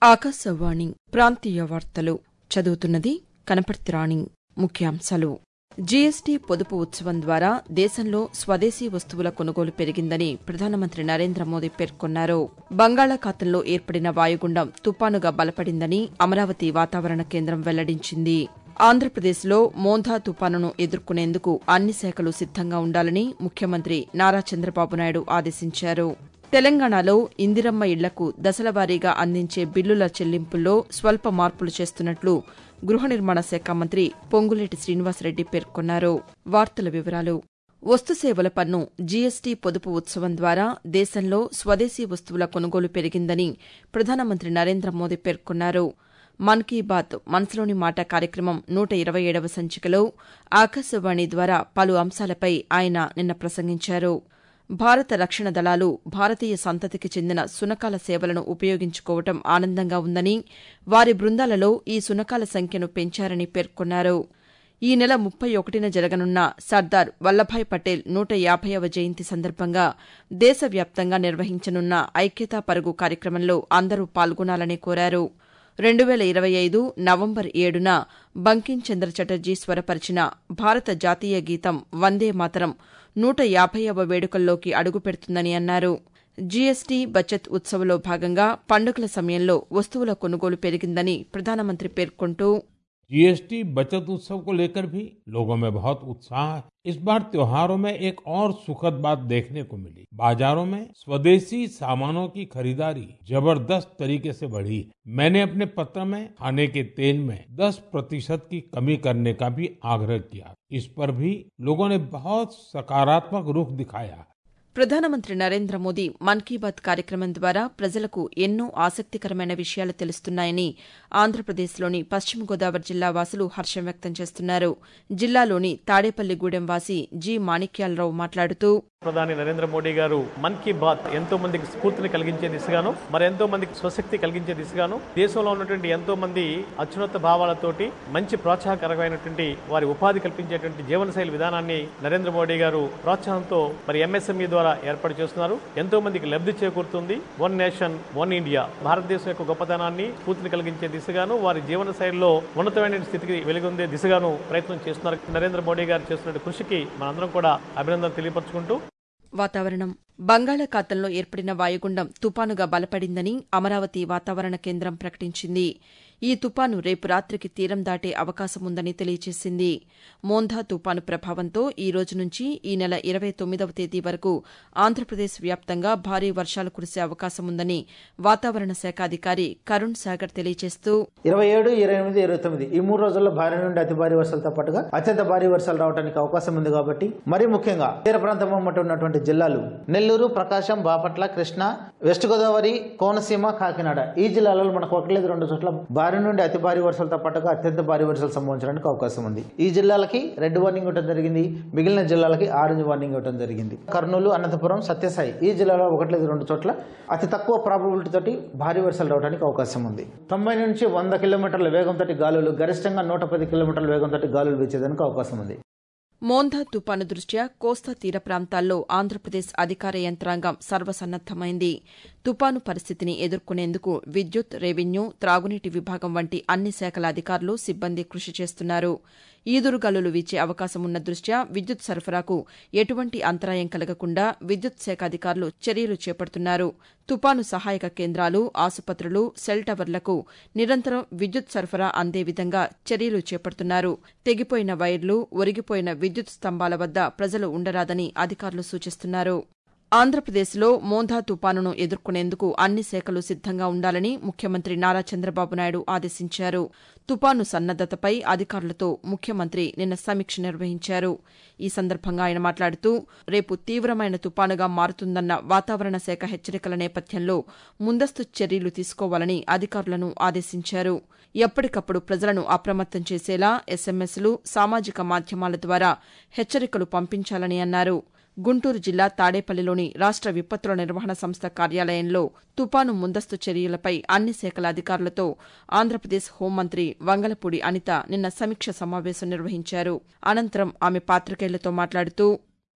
ఆకాశవాణి ప్రాంతీయ వార్తలు చదువుతున్నది కనపర్తి రాణి ముఖ్యాంశాలు జీఎస్టీ పొదుపు ఉత్సవం ద్వారా దేశంలో స్వదేశీ వస్తువుల కొనుగోలు పెరిగిందని ప్రధానమంత్రి నరేంద్ర మోదీ పేర్కొన్నారు బంగాళాఖాతంలో ఏర్పడిన వాయుగుండం తుపానుగా బలపడిందని అమరావతి వాతావరణ కేంద్రం వెల్లడించింది ఆంధ్రప్రదేశ్లో మోంధా తుపానును ఎదుర్కొనేందుకు అన్ని శాఖలు సిద్దంగా ఉండాలని ముఖ్యమంత్రి నారా చంద్రబాబు నాయుడు ఆదేశించారు తెలంగాణలో ఇందిరమ్మ ఇళ్లకు దశలవారీగా అందించే బిల్లుల చెల్లింపుల్లో స్వల్ప మార్పులు చేస్తున్నట్లు గృహ నిర్మాణ శాఖ మంత్రి పొంగులేటి శ్రీనివాసరెడ్డి పేర్కొన్నారు వార్తల వివరాలు వస్తుసేవల పన్ను జీఎస్టీ పొదుపు ఉత్సవం ద్వారా దేశంలో స్వదేశీ వస్తువుల కొనుగోలు పెరిగిందని ప్రధానమంత్రి నరేంద్ర మోదీ పేర్కొన్నారు మన్ కీ బాత్ మనసులోని మాట కార్యక్రమం నూట ఇరవై ఏడవ సంచికలో ఆకాశవాణి ద్వారా పలు అంశాలపై ఆయన నిన్న ప్రసంగించారు భారత రక్షణ దళాలు భారతీయ సంతతికి చెందిన సునకాల సేవలను ఉపయోగించుకోవడం ఆనందంగా ఉందని వారి బృందాలలో ఈ సునకాల సంఖ్యను పెంచారని పేర్కొన్నారు ఈ నెల ముప్పై ఒకటిన జరగనున్న సర్దార్ వల్లభాయ్ పటేల్ నూట యాభైవ జయంతి సందర్భంగా దేశవ్యాప్తంగా నిర్వహించనున్న ఐక్యతా పరుగు కార్యక్రమంలో అందరూ పాల్గొనాలని కోరారు రెండు వేల ఇరవై ఐదు నవంబర్ ఏడున బంకిం చంద్ర చటర్జీ స్వరపరిచిన భారత జాతీయ గీతం వందే మాతరం నూట యాభైవ వేడుకల్లోకి అడుగుపెడుతుందని అన్నారు జీఎస్టీ బచత్ ఉత్సవ్లో భాగంగా పండుగల సమయంలో వస్తువుల కొనుగోలు పెరిగిందని ప్రధానమంత్రి పేర్కొంటూ जीएसटी बचत उत्सव को लेकर भी लोगों में बहुत उत्साह है इस बार त्योहारों में एक और सुखद बात देखने को मिली बाजारों में स्वदेशी सामानों की खरीदारी जबरदस्त तरीके से बढ़ी है मैंने अपने पत्र में खाने के तेल में 10 प्रतिशत की कमी करने का भी आग्रह किया इस पर भी लोगों ने बहुत सकारात्मक रुख दिखाया है ప్రధానమంత్రి నరేంద్ర మోదీ మన్ కీ బాత్ కార్యక్రమం ద్వారా ప్రజలకు ఎన్నో ఆసక్తికరమైన విషయాలు తెలుస్తున్నాయని ఆంధ్రప్రదేశ్లోని పశ్చిమ గోదావరి జిల్లా వాసులు హర్షం వ్యక్తం చేస్తున్నారు జిల్లాలోని తాడేపల్లిగూడెం వాసి జి మాణిక్యాలరావు మాట్లాడుతూ ప్రధాని నరేంద్ర మోడీ గారు మన్ కీ బాత్ ఎంతో మందికి స్ఫూర్తిని కలిగించే దిశగాను మరి ఎంతో మందికి స్వశక్తి కలిగించే దిశగాను దేశంలో ఉన్నటువంటి ఎంతో మంది అత్యున్నత భావాలతోటి మంచి ప్రోత్సాహకరమైనటువంటి వారి ఉపాధి కల్పించేటువంటి జీవనశైలి విధానాన్ని నరేంద్ర మోడీ గారు ప్రోత్సాహంతో మరి ఎంఎస్ఎంఈ ద్వారా ఏర్పాటు చేస్తున్నారు ఎంతో మందికి లబ్ధి చేకూరుతుంది వన్ నేషన్ వన్ ఇండియా భారతదేశం యొక్క గొప్పతనాన్ని స్ఫూర్తిని కలిగించే దిశగాను వారి జీవన శైలిలో ఉన్నతమైన స్థితికి వెలుగొందే దిశగాను ప్రయత్నం చేస్తున్నారు నరేంద్ర మోడీ గారు చేస్తున్న కృషికి మనందరం కూడా అభినందనలు తెలియపరచుకుంటూ వాతావరణం బంగాళాఖాతంలో ఏర్పడిన వాయుగుండం తుపానుగా బలపడిందని అమరావతి వాతావరణ కేంద్రం ప్రకటించింది ఈ తుపాను రేపు రాతికి తీరం దాటే అవకాశం ఉందని తెలియజేసింది మోంధా తుపాను ప్రభావంతో ఈ రోజు నుంచి ఈ నెల ఇరవై తొమ్మిదవ తేదీ వరకు ఆంధ్రప్రదేశ్ వ్యాప్తంగా భారీ వర్షాలు కురిసే అవకాశం ఉందని వాతావరణ శాఖ అధికారి కరుణ్ సాగర్ తెలియజేస్తూ ఇరవై ఏడు ఇరవై ఎనిమిది ఇరవై తొమ్మిది ఈ మూడు రోజుల్లో భారీ నుండి అతి భారీ వర్షాలతో పాటుగా అత్యంత భారీ వర్షాలు రావడానికి అవకాశం ఉంది కాబట్టి మరీ ముఖ్యంగా తీర ప్రాంతం అమ్మట ఉన్నటువంటి జిల్లాలు నెల్లూరు ప్రకాశం బాపట్ల కృష్ణా వెస్ట్ గోదావరి కోనసీమ కాకినాడ ఈ జిల్లాలలో మనకు ఒకటి లేదు రెండు చోట్ల భారీ నుండి అతి భారీ వర్షాలతో పాటుగా అత్యంత భారీ వర్షాలు సంభవించడానికి అవకాశం ఉంది ఈ జిల్లాలకి రెడ్ వార్నింగ్ ఇవ్వడం జరిగింది మిగిలిన జిల్లాలకి ఆరెంజ్ వార్నింగ్ ఇవ్వడం జరిగింది కర్నూలు అనంతపురం సత్యసాయి ఈ జిల్లాలో ఒకటి లేదు రెండు చోట్ల అతి తక్కువ ప్రాబబిలిటీ తోటి భారీ వర్షాలు రావడానికి అవకాశం ఉంది తొంభై నుంచి వంద కిలోమీటర్ల వేగంతో గాలులు గరిష్టంగా నూట పది కిలోమీటర్ల వేగంతో గాలులు వీచేదానికి అవకాశం ఉంది మోంధా తుపాను దృష్ట్యా కోస్తా తీర ప్రాంతాల్లో ఆంధ్రప్రదేశ్ అధికార యంత్రాంగం సర్వసన్నద్దమైంది తుపాను పరిస్థితిని ఎదుర్కొనేందుకు విద్యుత్ రెవెన్యూ త్రాగునీటి విభాగం వంటి అన్ని శాఖల అధికారులు సిబ్బంది కృషి చేస్తున్నారు ఈదురుగాలులు వీచే అవకాశం ఉన్న దృష్ట్యా విద్యుత్ సరఫరాకు ఎటువంటి అంతరాయం కలగకుండా విద్యుత్ శాఖ అధికారులు చర్యలు చేపడుతున్నారు తుపాను సహాయక కేంద్రాలు ఆసుపత్రులు సెల్ టవర్లకు నిరంతరం విద్యుత్ సరఫరా అందే విధంగా చర్యలు చేపడుతున్నారు తెగిపోయిన వైర్లు ఒరిగిపోయిన విద్యుత్ స్తంభాల వద్ద ప్రజలు ఉండరాదని అధికారులు సూచిస్తున్నారు ఆంధ్రప్రదేశ్లో మోంధా తుపానును ఎదుర్కొనేందుకు అన్ని శాఖలు సిద్దంగా ఉండాలని ముఖ్యమంత్రి నారా చంద్రబాబు నాయుడు ఆదేశించారు తుపాను సన్నద్దతపై అధికారులతో ముఖ్యమంత్రి నిన్న సమీక్ష నిర్వహించారు ఈ సందర్భంగా ఆయన మాట్లాడుతూ రేపు తీవ్రమైన తుపానుగా మారుతుందన్న వాతావరణ శాఖ హెచ్చరికల నేపథ్యంలో ముందస్తు చర్యలు తీసుకోవాలని అధికారులను ఆదేశించారు ఎప్పటికప్పుడు ప్రజలను అప్రమత్తం చేసేలా ఎస్ఎంఎస్లు సామాజిక మాధ్యమాల ద్వారా హెచ్చరికలు పంపించాలని అన్నారు గుంటూరు జిల్లా తాడేపల్లిలోని రాష్ట విపత్తుల నిర్వహణ సంస్థ కార్యాలయంలో తుపాను ముందస్తు చర్యలపై అన్ని శాఖల అధికారులతో ఆంధ్రప్రదేశ్ హోంమంత్రి వంగలపూడి అనిత నిన్న సమీక్ష సమావేశం నిర్వహించారు అనంతరం ఆమె పాతికేయులతో మాట్లాడుతూ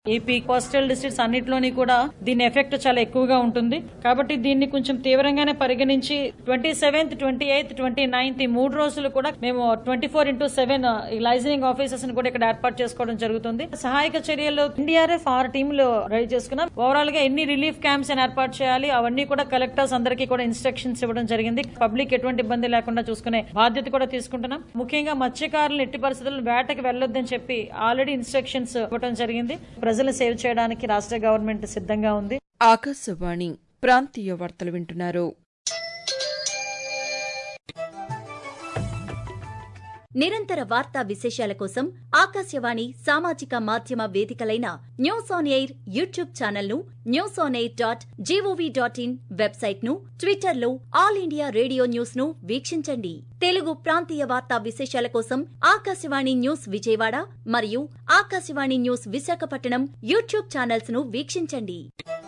ఏపీ కోస్టల్ డిస్ట్రిక్ట్స్ అన్నింటిలోని కూడా దీని ఎఫెక్ట్ చాలా ఎక్కువగా ఉంటుంది కాబట్టి దీన్ని కొంచెం తీవ్రంగానే పరిగణించి twenty seventh twenty eighth twenty ninth ఈ మూడు రోజులు కూడా మేము ట్వంటీ ఫోర్ ఇంటూ సెవెన్ ఈ లైజనింగ్ ఆఫీసర్స్ ని కూడా ఇక్కడ ఏర్పాటు చేసుకోవడం జరుగుతుంది సహాయక చర్యలు ఎన్డీఆర్ఎఫ్ ఆరు టీంలు రెడీ చేసుకున్నాం ఓవరాల్ గా ఎన్ని రిలీఫ్ క్యాంప్స్ అని ఏర్పాటు చేయాలి అవన్నీ కూడా కలెక్టర్స్ అందరికీ కూడా ఇన్స్ట్రక్షన్స్ ఇవ్వడం జరిగింది పబ్లిక్ ఎటువంటి ఇబ్బంది లేకుండా చూసుకునే బాధ్యత కూడా తీసుకుంటున్నాం ముఖ్యంగా మత్స్యకారులు ఎట్టి పరిస్థితుల్లో వేటకి వెళ్లొద్దని చెప్పి ఆల్రెడీ ఇన్స్ట్రక్షన్స్ ఇవ్వడం జరిగింది ప్రజలు సేవ్ చేయడానికి రాష్ట్ర గవర్నమెంట్ సిద్ధంగా ఉంది ఆకాశవాణి ప్రాంతీయ వార్తలు వింటున్నారు నిరంతర వార్తా విశేషాల కోసం ఆకాశవాణి సామాజిక మాధ్యమ వేదికలైన news on air YouTube channel ను news on air dot G O V dot in website ను ట్విట్టర్ లో ఆల్ ఇండియా రేడియో న్యూస్ ను వీక్షించండి తెలుగు ప్రాంతీయ వార్తా విశేషాల కోసం ఆకాశవాణి న్యూస్ విజయవాడ మరియు Akashvani news Visakhapatnam YouTube channels ను వీక్షించండి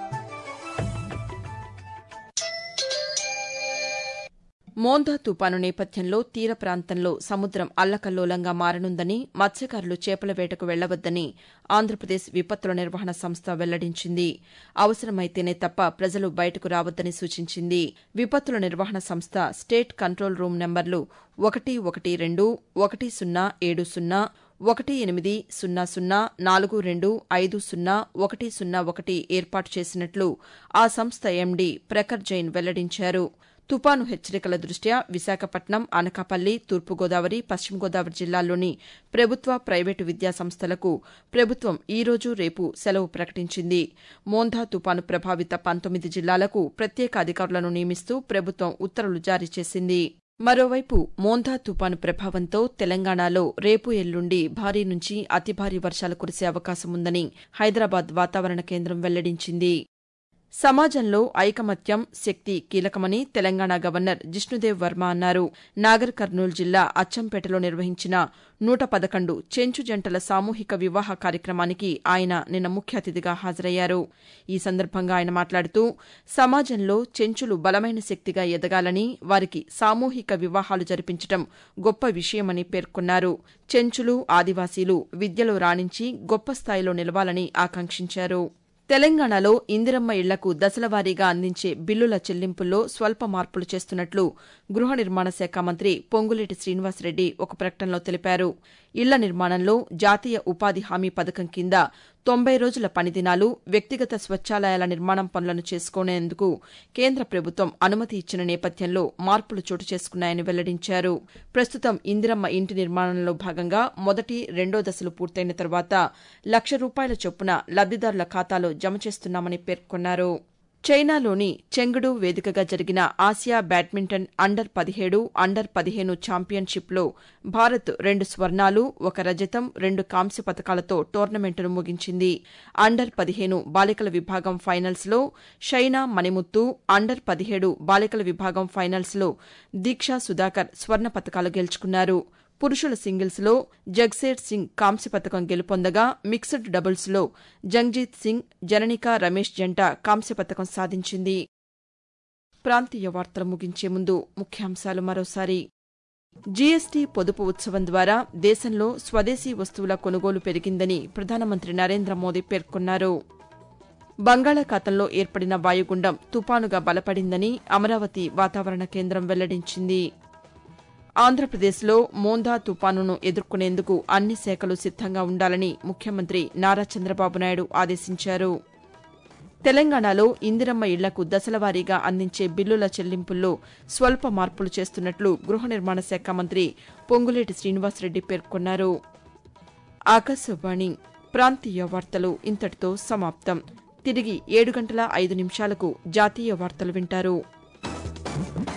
మోందా తుపాను నేపథ్యంలో తీర ప్రాంతంలో సముద్రం అల్లకల్లోలంగా మారనుందని మత్స్యకారులు చేపల వేటకు వెళ్లవద్దని ఆంధ్రప్రదేశ్ విపత్తుల నిర్వహణ సంస్థ వెల్లడించింది అవసరమైతేనే తప్ప ప్రజలు బయటకు రావద్దని సూచించింది విపత్తుల నిర్వహణ సంస్థ స్టేట్ కంట్రోల్ రూమ్ నెంబర్లు ఒకటి ఒకటి రెండు ఒకటి సున్నా ఏడు సున్నా ఒకటి ఎనిమిది సున్నా సున్నా నాలుగు రెండు ఐదు సున్నా ఒకటి సున్నా ఒకటి ఏర్పాటు చేసినట్లు ఆ సంస్థ ఎండీ ప్రఖర్ జైన్ వెల్లడించారు తుపాను హెచ్చరికల దృష్ట్యా విశాఖపట్నం అనకాపల్లి తూర్పుగోదావరి పశ్చిమ గోదావరి జిల్లాల్లోని ప్రభుత్వ ప్రైవేటు విద్యా సంస్థలకు ప్రభుత్వం ఈ రోజు రేపు సెలవు ప్రకటించింది మోందా తుపాను ప్రభావిత పంతొమ్మిది జిల్లాలకు ప్రత్యేక అధికారులను నియమిస్తూ ప్రభుత్వం ఉత్తర్వులు జారీ చేసింది మరోవైపు మోందా తుపాను ప్రభావంతో తెలంగాణలో రేపు ఎల్లుండి భారీ నుంచి అతి భారీ వర్షాలు కురిసే అవకాశం ఉందని హైదరాబాద్ వాతావరణ కేంద్రం వెల్లడించింది సమాజంలో ఐకమత్యం శక్తి కీలకమని తెలంగాణ గవర్నర్ జిష్ణుదేవ్ వర్మ అన్నారు నాగర్ కర్నూలు జిల్లా అచ్చంపేటలో నిర్వహించిన నూట పదకొండు చెంచు జంటల సామూహిక వివాహ కార్యక్రమానికి ఆయన నిన్న ముఖ్య అతిథిగా హాజరయ్యారు ఈ సందర్భంగా ఆయన మాట్లాడుతూ సమాజంలో చెంచులు బలమైన శక్తిగా ఎదగాలని వారికి సామూహిక వివాహాలు జరిపించడం గొప్ప విషయమని పేర్కొన్నారు చెంచులు ఆదివాసీలు విద్యలో రాణించి గొప్ప స్థాయిలో నిలవాలని ఆకాంక్షించారు తెలంగాణలో ఇందిరమ్మ ఇళ్లకు దశలవారీగా అందించే బిల్లుల చెల్లింపుల్లో స్వల్ప మార్పులు చేస్తున్నట్లు గృహ నిర్మాణ శాఖ మంత్రి పొంగులేటి శ్రీనివాసరెడ్డి ఒక ప్రకటనలో తెలిపారు ఇళ్ల నిర్మాణంలో జాతీయ ఉపాధి హామీ పథకం కింద తొంభై రోజుల పనిదినాలు వ్యక్తిగత స్వచ్ఛాలయాల నిర్మాణం పనులను చేసుకునేందుకు కేంద్ర ప్రభుత్వం అనుమతి ఇచ్చిన నేపథ్యంలో మార్పులు చోటు చేసుకున్నాయని వెల్లడించారు ప్రస్తుతం ఇందిరమ్మ ఇంటి నిర్మాణంలో భాగంగా మొదటి రెండో దశలు పూర్తయిన తర్వాత లక్ష రూపాయల చొప్పున లబ్దిదారుల ఖాతాలో జమ చేస్తున్నామని పేర్కొన్నారు చైనాలోని చెంగుడు వేదికగా జరిగిన ఆసియా బ్యాడ్మింటన్ అండర్ పదిహేడు అండర్ పదిహేను ఛాంపియన్షిప్లో భారత్ రెండు స్వర్ణాలు ఒక రజతం రెండు కాంస్య పతకాలతో టోర్నమెంటును ముగించింది అండర్ పదిహేను బాలికల విభాగం ఫైనల్స్లో షైనా మణిముత్తు అండర్ పదిహేడు బాలికల విభాగం ఫైనల్స్లో దీక్షా సుధాకర్ స్వర్ణ పతకాలు గెలుచుకున్నారు పురుషుల సింగిల్స్లో జగ్సేట్ సింగ్ కాంస్య పతకం గెలుపొందగా మిక్స్డ్ డబుల్స్లో జంగ్జీత్ సింగ్ జననికా రమేష్ జంట కాంస్య పతకం సాధించింది ప్రాంతీయ వార్తలు ముగించే ముందు ముఖ్యాంశాలు మరోసారి జీఎస్టీ పొదుపు ఉత్సవం ద్వారా దేశంలో స్వదేశీ వస్తువుల కొనుగోలు పెరిగిందని ప్రధానమంత్రి నరేంద్ర మోదీ పేర్కొన్నారు బంగాళాఖాతంలో ఏర్పడిన వాయుగుండం తుపానుగా బలపడిందని అమరావతి వాతావరణ కేంద్రం వెల్లడించింది ఆంధ్రప్రదేశ్లో మోందా తుపానును ఎదుర్కొనేందుకు అన్ని శాఖలు సిద్దంగా ఉండాలని ముఖ్యమంత్రి నారా చంద్రబాబు నాయుడు ఆదేశించారు తెలంగాణలో ఇందిరమ్మ ఇళ్లకు దశలవారీగా అందించే బిల్లుల చెల్లింపుల్లో స్వల్ప మార్పులు చేస్తున్నట్లు గృహ నిర్మాణ శాఖ మంత్రి పొంగులేటి శ్రీనివాసరెడ్డి పేర్కొన్నారు ఆకాశవాణి ప్రాంతీయ వార్తలు ఇంతటితో సమాప్తం తిరిగి ఏడు గంటల ఐదు నిమిషాలకు జాతీయ వార్తలు వింటారు